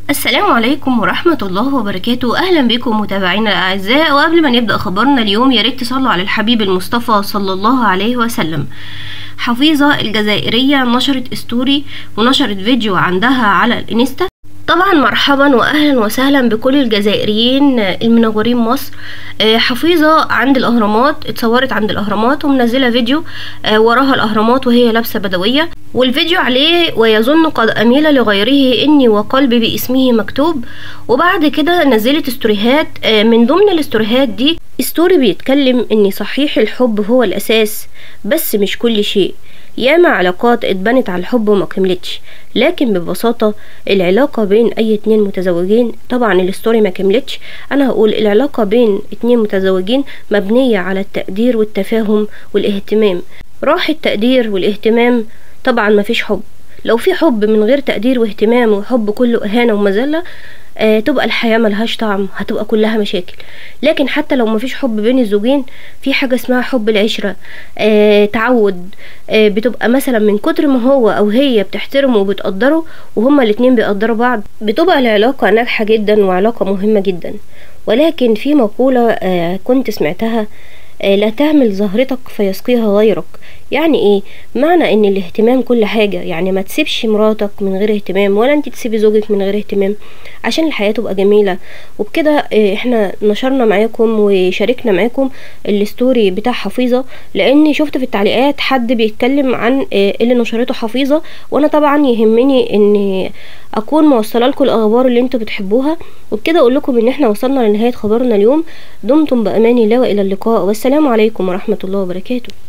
السلام عليكم ورحمة الله وبركاته أهلا بكم متابعينا الأعزاء وقبل ما نبدأ خبرنا اليوم يا ريت تصلوا على الحبيب المصطفى صلى الله عليه وسلم حفيظة الجزائرية نشرت ستوري ونشرت فيديو عندها على الانستا طبعا مرحبا واهلا وسهلا بكل الجزائريين المنورين مصر آه، حفيظه عند الاهرامات اتصورت عند الاهرامات ومنزله فيديو آه، وراها الاهرامات وهي لابسه بدويه والفيديو عليه ويظن قد اميل لغيره اني وقلبي باسمه مكتوب وبعد كده نزلت استوريهات آه، من ضمن الاستوريهات دي ستوري بيتكلم ان صحيح الحب هو الاساس بس مش كل شيء ياما علاقات اتبنت على الحب وما كملتش لكن ببساطة العلاقة بين أي اتنين متزوجين طبعا الستوري ما كملتش أنا هقول العلاقة بين اتنين متزوجين مبنية على التقدير والتفاهم والاهتمام راح التقدير والاهتمام طبعا مفيش حب لو في حب من غير تقدير واهتمام وحب كله إهانة ومذلة آه تبقى الحياة ملهاش طعم هتبقى كلها مشاكل لكن حتى لو مفيش حب بين الزوجين في حاجة اسمها حب العشرة آه تعود آه بتبقى مثلا من كتر ما هو او هي بتحترمه وبتقدره وهما الاتنين بيقدروا بعض بتبقى العلاقة ناجحة جدا وعلاقة مهمة جدا ولكن في مقولة آه كنت سمعتها آه لا تهمل زهرتك فيسقيها غيرك يعني ايه معنى ان الاهتمام كل حاجة يعني ما تسيبش مراتك من غير اهتمام ولا انت تسيبي زوجك من غير اهتمام عشان الحياة تبقى جميلة وبكده آه، احنا نشرنا معاكم وشاركنا معاكم الستوري بتاع حفيظة لان شفت في التعليقات حد بيتكلم عن آه، اللي نشرته حفيظة وانا طبعا يهمني ان اكون موصله لكم الاخبار اللي انتوا بتحبوها وبكده اقول لكم ان احنا وصلنا لنهايه خبرنا اليوم دمتم بامان الله والى اللقاء والسلام عليكم ورحمه الله وبركاته